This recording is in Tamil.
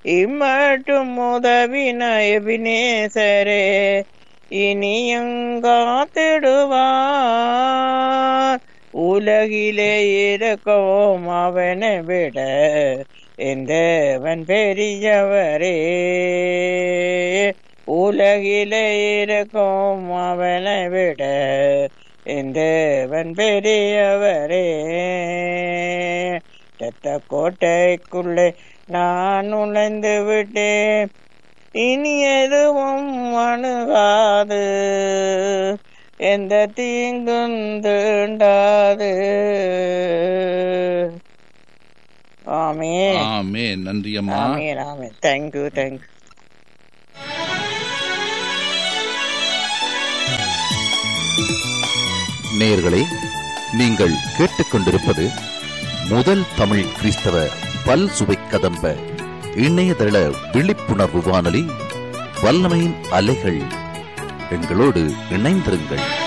இம்மட்டும் உதவின எபினேசரே இனியும் காத்திடுவார் உலகிலே இருக்கவும் அவனை விட எந்தவன் பெரியவரே உலகிலே இருக்கும் அவனை விட எந்தவன் பெரியவரே ரத்த கோட்டைக்குள்ளே நான் நுழைந்து விட்டேன் இனி எதுவும் அணுகாது எந்த தீங்கும் தீண்டாது ஆமே ஆமே நன்றி அம்மா ஆமே ஆமே தேங்க்யூ தேங்க்யூ நேயர்களே நீங்கள் கேட்டுக்கொண்டிருப்பது முதல் தமிழ் கிறிஸ்தவ பல் சுவை கதம்ப இணையதள விழிப்புணர்வு வானொலி வல்லமையின் அலைகள் எங்களோடு இணைந்திருங்கள்